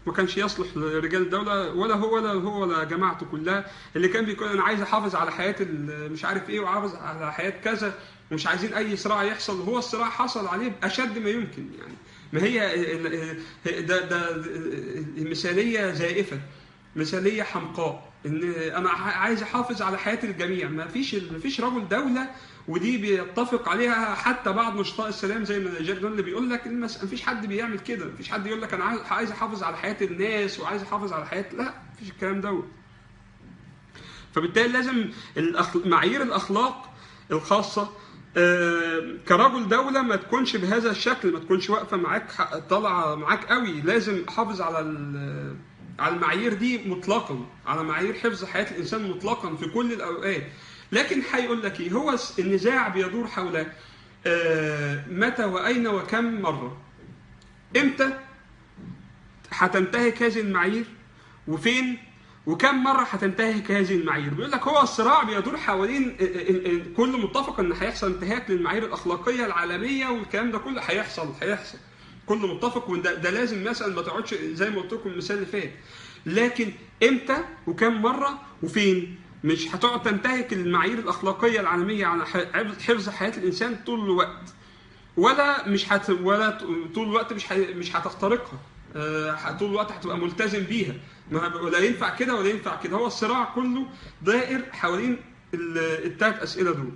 ما كانش يصلح لرجال الدوله ولا هو ولا هو ولا جماعته كلها اللي كان بيقول انا عايز احافظ على حياه ال- مش عارف ايه وعاوز على حياه كذا ومش عايزين اي صراع يحصل هو الصراع حصل عليه باشد ما يمكن يعني ما هي ال- ال- ده ده مثاليه زائفه مثاليه حمقاء ان انا ع- عايز احافظ على حياه الجميع ما فيش ما فيش رجل دوله ودي بيتفق عليها حتى بعض نشطاء السلام زي ما جاك دون اللي بيقول لك المس... ما فيش حد بيعمل كده ما فيش حد يقول لك انا عايز- عايز احافظ على حياه الناس وعايز احافظ على حياه لا ما فيش الكلام دوت فبالتالي لازم الأخ... معايير الاخلاق الخاصه آه، كرجل دولة ما تكونش بهذا الشكل ما تكونش واقفة معاك ح- طالعة معاك قوي لازم احافظ على ال- على المعايير دي مطلقا على معايير حفظ حياة الإنسان مطلقا في كل الأوقات لكن هيقول لك ايه هو س- النزاع بيدور حول آه، متى وأين وكم مرة امتى هتنتهك هذه المعايير وفين وكم مره هتنتهك هذه المعايير بيقول لك هو الصراع بيدور حوالين ال- ال- ال- كل متفق ان هيحصل انتهاك للمعايير الاخلاقيه العالميه والكلام ده كله هيحصل هيحصل كل متفق وده ده لازم مثلا ما تقعدش زي ما قلت لكم المثال اللي فات لكن امتى وكم مره وفين مش هتقعد تنتهك المعايير الاخلاقيه العالميه على ح- حفظ حياه الانسان طول الوقت ولا مش هت ولا ط- طول الوقت مش ه... مش هتخترقها آه، طول الوقت هتبقى ملتزم بيها ما ولا ينفع كده ولا ينفع كده هو الصراع كله دائر حوالين الثلاث اسئله دول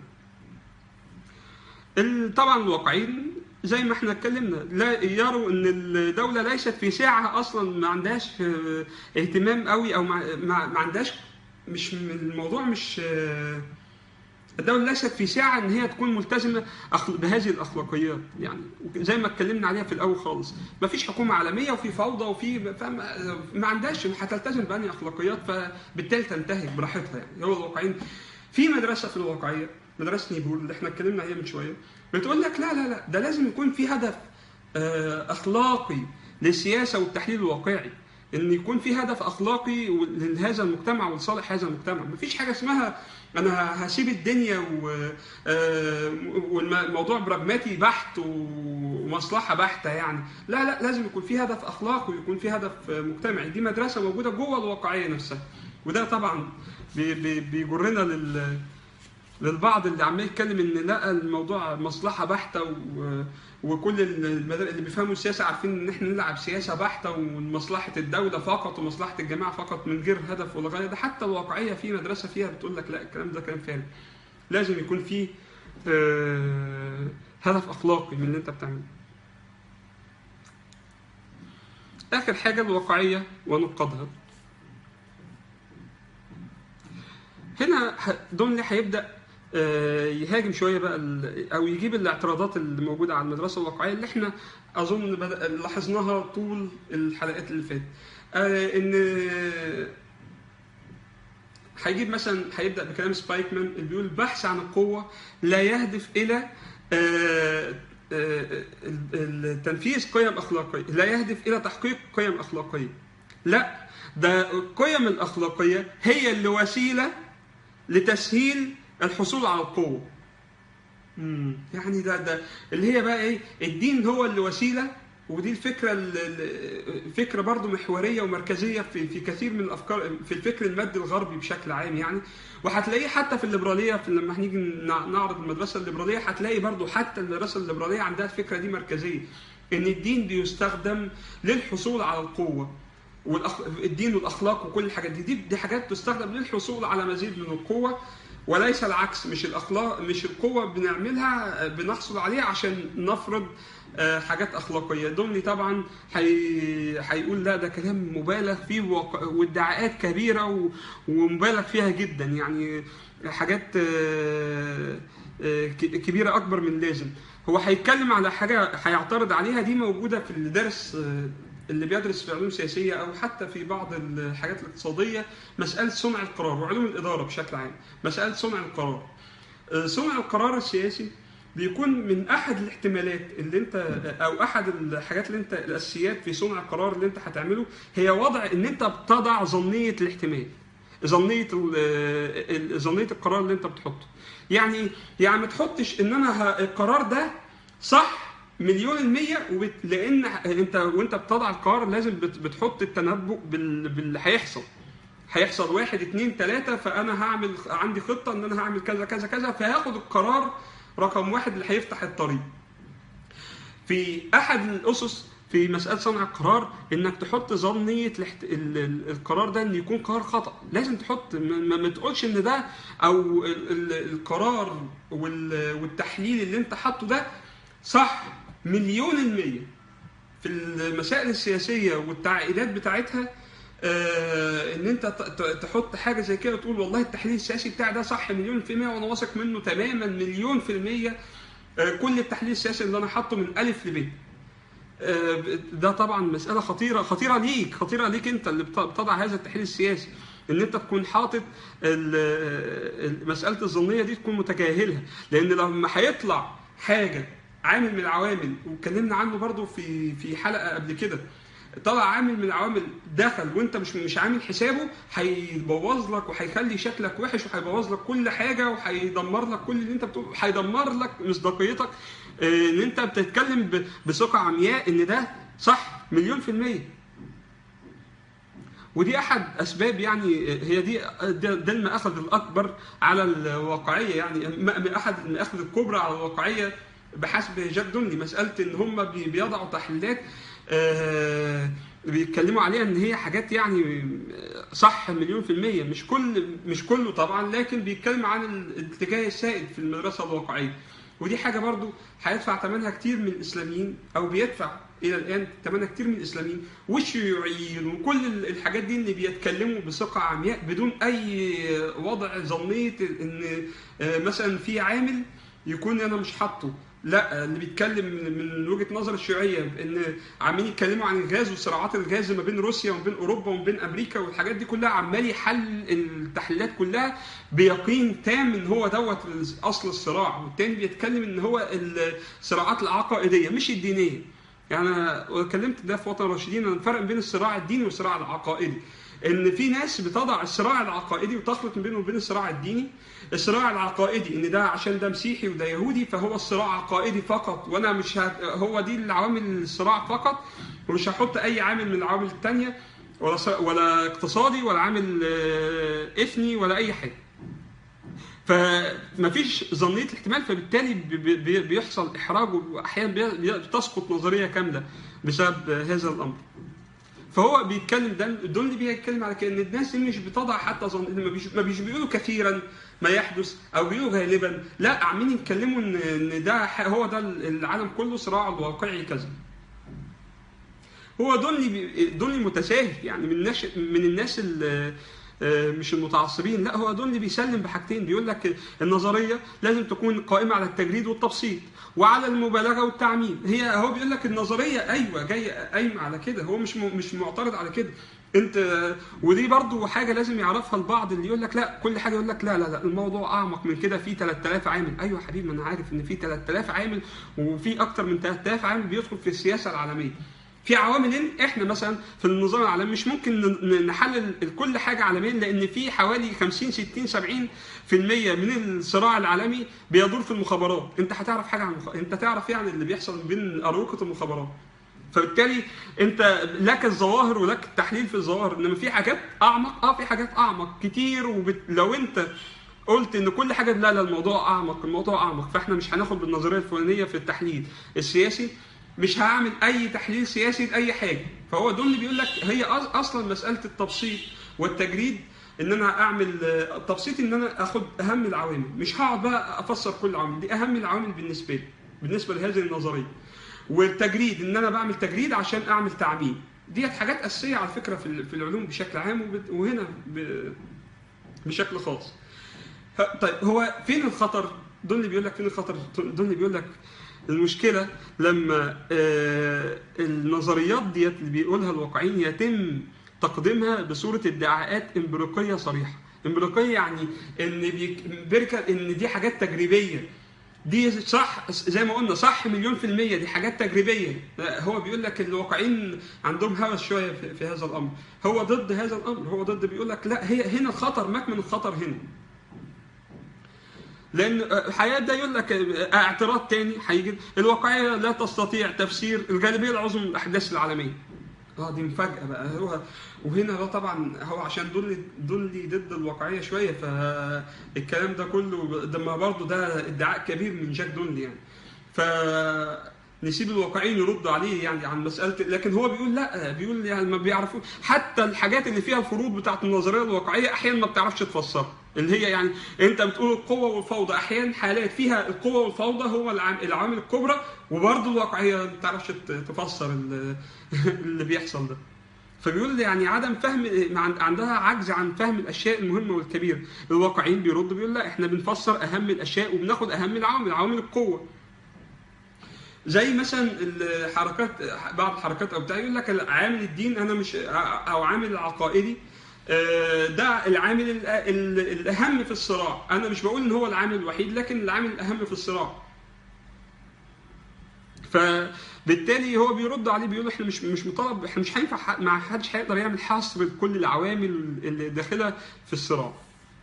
ال- طبعا الواقعين زي ما احنا اتكلمنا لا يروا ان الدوله ليست في ساعه اصلا ما عندهاش آه، اهتمام قوي او ما, ما ما عندهاش مش الموضوع مش آه، الدولة ليست في ساعة إن هي تكون ملتزمة أخ- بهذه الأخلاقيات يعني زي ما اتكلمنا عليها في الأول خالص ما فيش حكومة عالمية وفي فوضى وفي فما ما عندهاش هتلتزم بأنهي أخلاقيات فبالتالي تنتهك براحتها يعني هو الواقعين في مدرسة في الواقعية مدرسة نيبول اللي احنا اتكلمنا عليها من شوية بتقول لك لا لا لا ده لازم يكون في هدف آه، أخلاقي للسياسة والتحليل الواقعي ان يكون في هدف اخلاقي لهذا المجتمع ولصالح هذا المجتمع مفيش حاجه اسمها انا هسيب الدنيا و- آه، والموضوع براجماتي بحت ومصلحه بحته يعني لا لا لازم يكون في هدف اخلاقي ويكون في هدف مجتمعي دي مدرسه موجوده جوه الواقعيه نفسها وده طبعا بي- بي- بيجرنا لل للبعض اللي عمال يتكلم ان لا الموضوع مصلحه بحته و... وكل المدار... اللي بيفهموا السياسه عارفين ان احنا نلعب سياسه بحته ومصلحه الدوله فقط ومصلحه الجماعه فقط من غير هدف ولا غايه ده حتى الواقعيه في مدرسه فيها بتقول لك لا الكلام ده كلام فارغ لازم يكون في آه، هدف اخلاقي من اللي انت بتعمله اخر حاجه الواقعيه ونقدها هنا ه- دونلي هيبدا آه، يهاجم شويه بقى ال- او يجيب الاعتراضات اللي موجوده على المدرسه الواقعيه اللي احنا اظن بدأ لاحظناها طول الحلقات اللي فاتت آه، ان هيجيب مثلا هيبدا بكلام سبايكمان اللي بيقول البحث عن القوه لا يهدف الى آه، آه، ال- التنفيذ قيم اخلاقيه لا يهدف الى تحقيق قيم اخلاقيه لا ده القيم الاخلاقيه هي اللي وسيله لتسهيل الحصول على القوه مم. يعني ده ده اللي هي بقى ايه الدين هو اللي وسيله ودي الفكره ال- ال- فكره برضو محوريه ومركزيه في في كثير من الافكار في الفكر المادي الغربي بشكل عام يعني وهتلاقيه حتى في الليبراليه في لما هنيجي نع- نعرض المدرسه الليبراليه هتلاقي برضو حتى المدرسه الليبراليه عندها الفكره دي مركزيه ان الدين بيستخدم للحصول على القوه والدين والاخلاق وكل الحاجات دي دي, دي حاجات تستخدم للحصول على مزيد من القوه وليس العكس مش الاخلاق مش القوه بنعملها بنحصل عليها عشان نفرض آه، حاجات اخلاقيه دومني طبعا هي- هيقول لا ده كلام مبالغ فيه وق- وادعاءات كبيره و- ومبالغ فيها جدا يعني حاجات آه، آه، ك- كبيره اكبر من اللازم هو هيتكلم على حاجه هيعترض عليها دي موجوده في الدرس آه، اللي بيدرس في علوم سياسيه او حتى في بعض الحاجات الاقتصاديه مساله صنع القرار وعلوم الاداره بشكل عام مساله صنع القرار آه، صنع القرار السياسي بيكون من احد الاحتمالات اللي انت او احد الحاجات اللي انت الاساسيات في صنع القرار اللي انت هتعمله هي وضع ان انت بتضع ظنيه الاحتمال ظنيه ال- ال- ظنيه القرار اللي انت بتحطه يعني إيه؟ يعني ما تحطش ان انا ه- القرار ده صح مليون المية وبت... لان انت وانت بتضع القرار لازم بت... بتحط التنبؤ بال... باللي هيحصل هيحصل واحد اتنين تلاتة فانا هعمل عندي خطة ان انا هعمل كذا كذا كذا فهاخد القرار رقم واحد اللي هيفتح الطريق في احد الاسس في مساله صنع القرار انك تحط ظنيه الاحت... ال... ال... القرار ده ان يكون قرار خطا لازم تحط ما, ما تقولش ان ده او ال... ال... القرار وال... والتحليل اللي انت حاطه ده صح مليون المية في المسائل السياسية والتعقيدات بتاعتها آه ان انت ت- ت- تحط حاجه زي كده وتقول والله التحليل السياسي بتاعي ده صح مليون في المية وانا واثق منه تماما مليون في المية آه كل التحليل السياسي اللي انا حاطه من الف لب آه، ده طبعا مساله خطيره خطيره ليك خطيره ليك انت اللي بت- بتضع هذا التحليل السياسي ان انت تكون حاطط ال- ال- مساله الظنيه دي تكون متجاهلها لان لما هيطلع حاجه عامل من العوامل واتكلمنا عنه برضو في في حلقه قبل كده طلع عامل من العوامل دخل وانت مش مش عامل حسابه هيبوظ لك وهيخلي شكلك وحش وهيبوظ لك كل حاجه وهيدمر لك كل اللي انت بتقوله هيدمر لك مصداقيتك آه، ان انت بتتكلم ب- بثقه عمياء ان ده صح مليون في الميه ودي احد اسباب يعني هي دي ده, ده المأخذ الاكبر على الواقعيه يعني م- م- احد المآخذ الكبرى على الواقعيه بحسب جاك دونلي مساله ان هم بي- بيضعوا تحليلات آه، بيتكلموا عليها ان هي حاجات يعني صح مليون في المية مش كل مش كله طبعا لكن بيتكلم عن الاتجاه السائد في المدرسة الواقعية ودي حاجة برضو هيدفع ثمنها كتير من الإسلاميين أو بيدفع إلى الآن ثمنها كتير من الإسلاميين والشيوعيين وكل الحاجات دي اللي بيتكلموا بثقة عمياء بدون أي وضع ظنية إن آه، مثلا في عامل يكون أنا مش حاطه لا اللي بيتكلم من من وجهه نظر الشيوعيه ان عمالين يتكلموا عن الغاز وصراعات الغاز ما بين روسيا وما بين اوروبا وما بين امريكا والحاجات دي كلها عمال يحل التحليلات كلها بيقين تام ان هو دوت اصل الصراع والتاني بيتكلم ان هو الصراعات العقائديه مش الدينيه يعني انا اتكلمت ده في وطن الراشدين عن الفرق بين الصراع الديني والصراع العقائدي ان في ناس بتضع الصراع العقائدي وتخلط بينه وبين الصراع الديني الصراع العقائدي ان ده عشان ده مسيحي وده يهودي فهو الصراع عقائدي فقط وانا مش هت... هو دي العوامل الصراع فقط ومش هحط اي عامل من العوامل التانية ولا ص... ولا اقتصادي ولا عامل آه، اثني ولا اي حاجه فمفيش ظنيه الاحتمال فبالتالي بي- بي- بيحصل احراج واحيانا بي- بي- بتسقط نظريه كامله بسبب هذا الامر فهو بيتكلم ده دول اللي بيتكلم على كده ان الناس دي مش بتضع حتى ظن ما بيش- ما بيش بيقولوا كثيرا ما يحدث او بيقولوا غالبا لا عاملين يتكلموا ان ان ده ح- هو ده العالم كله صراع الواقعي كذا هو دول اللي بي- دول اللي متساهل يعني من الناس من الناس اللي آه، مش المتعصبين لا هو دول اللي بيسلم بحاجتين بيقول لك النظريه لازم تكون قائمه على التجريد والتبسيط وعلى المبالغه والتعميم هي هو بيقول لك النظريه ايوه جايه قايمه على كده هو مش م- مش معترض على كده انت ودي برضو حاجه لازم يعرفها البعض اللي يقول لك لا كل حاجه يقول لك لا لا لا الموضوع اعمق من كده في 3000 عامل ايوه يا حبيبي ما انا عارف ان في 3000 عامل وفي اكتر من 3000 عامل بيدخل في السياسه العالميه في عوامل احنا مثلا في النظام العالمي مش ممكن ن- نحلل كل حاجه عالميا لان في حوالي 50 60 70 في المية من الصراع العالمي بيدور في المخابرات انت هتعرف حاجه عن المخ... انت تعرف يعني اللي بيحصل بين اروقه المخابرات فبالتالي انت لك الظواهر ولك التحليل في الظواهر انما في حاجات اعمق اه في حاجات اعمق كتير وبت... لو انت قلت ان كل حاجه لا لا الموضوع اعمق الموضوع اعمق فاحنا مش هناخد بالنظريه الفلانيه في التحليل السياسي مش هعمل اي تحليل سياسي لاي حاجه فهو دول اللي بيقول لك هي أص- اصلا مساله التبسيط والتجريد ان انا اعمل آه، تبسيط ان انا اخد اهم العوامل مش هقعد بقى افسر كل عامل دي اهم العوامل بالنسبه لي بالنسبه لهذه النظريه والتجريد ان انا بعمل تجريد عشان اعمل تعميم ديت حاجات اساسيه على فكره في ال- في العلوم بشكل عام وب- وهنا ب- بشكل خاص ه- طيب هو فين الخطر دول اللي بيقول لك فين الخطر دول اللي بيقول لك المشكله لما آه، النظريات ديت اللي بيقولها الواقعيين يتم تقديمها بصوره ادعاءات امبريقيه صريحه امبريقيه يعني ان بيك- امبيريكال ان دي حاجات تجريبيه دي صح زي ما قلنا صح مليون في المية دي حاجات تجريبية هو بيقول لك الواقعين عندهم هوس شوية في, في هذا الأمر هو ضد هذا الأمر هو ضد بيقول لك لا هي هنا الخطر مكمن الخطر هنا لان الحقيقه ده يقول لك اعتراض تاني هيجي الواقعيه لا تستطيع تفسير الغالبيه العظمى من الاحداث العالميه اه دي مفاجاه بقى هو وهنا هو طبعا هو عشان دول دول ضد الواقعيه شويه فالكلام ده كله ده ما برضه ده ادعاء كبير من جاك دونلي يعني ف نسيب الواقعيين يردوا عليه يعني عن مساله لكن هو بيقول لا بيقول يعني ما بيعرفوا حتى الحاجات اللي فيها الفروض بتاعت النظريه الواقعيه احيانا ما بتعرفش تفسرها اللي هي يعني انت بتقول القوه والفوضى احيانا حالات فيها القوه والفوضى هو العام- العوامل الكبرى وبرضه الواقعيه ما بتعرفش ت- تفسر ال- اللي بيحصل ده فبيقول يعني عدم فهم مع- عندها عجز عن فهم الاشياء المهمه والكبيره الواقعيين بيردوا بيقول لا احنا بنفسر اهم الاشياء وبناخد اهم العوامل عوامل القوه زي مثلا الحركات بعض الحركات او بتاع يقول لك عامل الدين انا مش او عامل العقائدي آه، ده العامل ال- ال- الاهم في الصراع انا مش بقول ان هو العامل الوحيد لكن العامل الاهم في الصراع فبالتالي هو بيرد عليه بيقول احنا مش مش مطالب احنا مش هينفع ح- ما حدش هيقدر يعمل حصر لكل العوامل اللي داخله في الصراع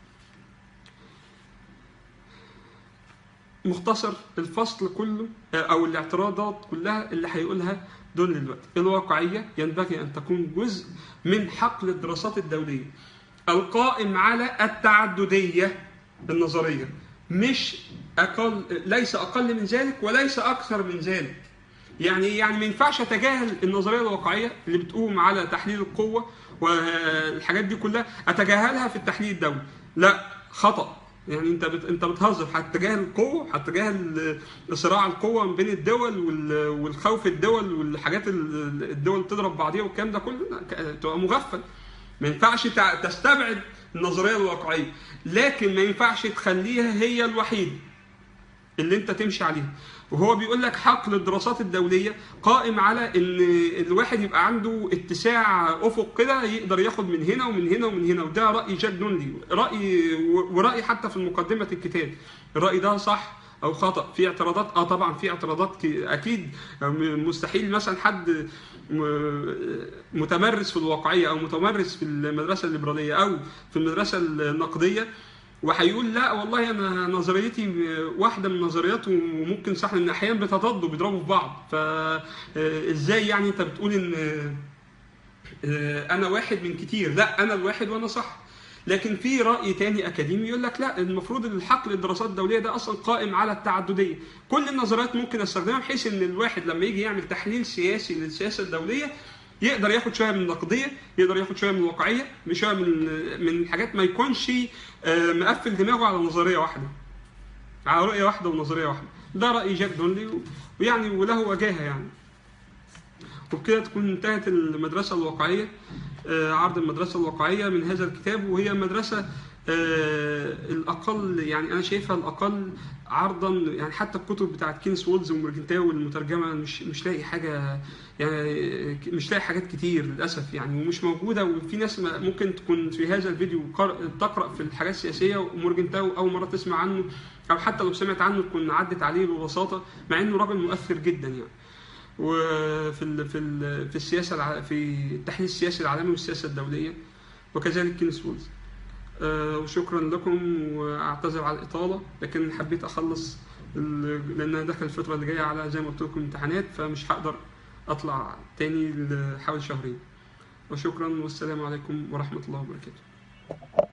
مختصر الفصل كله او الاعتراضات كلها اللي هيقولها دول دلوقتي الواقعيه ينبغي ان تكون جزء من حقل الدراسات الدوليه القائم على التعدديه النظريه مش اقل ليس اقل من ذلك وليس اكثر من ذلك يعني يعني ما ينفعش اتجاهل النظريه الواقعيه اللي بتقوم على تحليل القوه والحاجات دي كلها اتجاهلها في التحليل الدولي لا خطا يعني انت بت... انت بتهزر هتتجاهل القوه هتتجاهل صراع القوه ما بين الدول وال... والخوف الدول والحاجات ال- الدول تضرب بعضيها والكلام ده كله لا، ك- تبقى مغفل ما ينفعش تع- تستبعد النظريه الواقعيه لكن ما ينفعش تخليها هي الوحيده اللي انت تمشي عليها وهو بيقول لك حقل الدراسات الدوليه قائم على ان الواحد يبقى عنده اتساع افق كده يقدر ياخد من هنا ومن هنا ومن هنا وده راي جاك دونلي راي وراي حتى في مقدمه الكتاب الراي ده صح او خطا في اعتراضات اه طبعا في اعتراضات ك- اكيد مستحيل مثلا حد م- متمرس في الواقعيه او متمرس في المدرسه الليبراليه او في المدرسه النقديه وهيقول لا والله انا نظريتي واحده من نظرياته وممكن صح ان احيانا بتضادوا بيضربوا في بعض فازاي يعني انت بتقول ان آه، انا واحد من كتير لا انا الواحد وانا صح لكن في راي تاني اكاديمي يقول لك لا المفروض ان الحقل الدراسات الدوليه ده اصلا قائم على التعدديه كل النظريات ممكن استخدمها بحيث ان الواحد لما يجي يعمل تحليل سياسي للسياسه الدوليه يقدر ياخد شويه من النقديه يقدر ياخد شويه من الواقعيه شويه من من الحاجات ما يكونش آه، مقفل دماغه على نظريه واحده على رؤيه واحده ونظريه واحده ده راي جاك دونلي و- ويعني وله وجاهه يعني وبكده تكون انتهت المدرسة الواقعية آه، عرض المدرسة الواقعية من هذا الكتاب وهي مدرسة آه، الأقل يعني أنا شايفها الأقل عرضا يعني حتى الكتب بتاعت كينس وولز ومورجنتاو المترجمة مش مش لاقي حاجة يعني مش لاقي حاجات كتير للأسف يعني ومش موجودة وفي ناس ما- ممكن تكون في هذا الفيديو قر- تقرأ في الحاجات السياسية ومورجنتاو أول مرة تسمع عنه أو حتى لو سمعت عنه تكون عدت عليه ببساطة مع إنه راجل مؤثر جدا يعني وفي ال في ال في السياسه الع... في التحليل السياسي العالمي والسياسه الدوليه وكذلك كينس وولز آه، وشكرا لكم واعتذر على الاطاله لكن حبيت اخلص ال- لان انا داخل الفتره اللي جايه على زي ما قلت لكم امتحانات فمش هقدر اطلع تاني لحوالي شهرين وشكرا والسلام عليكم ورحمه الله وبركاته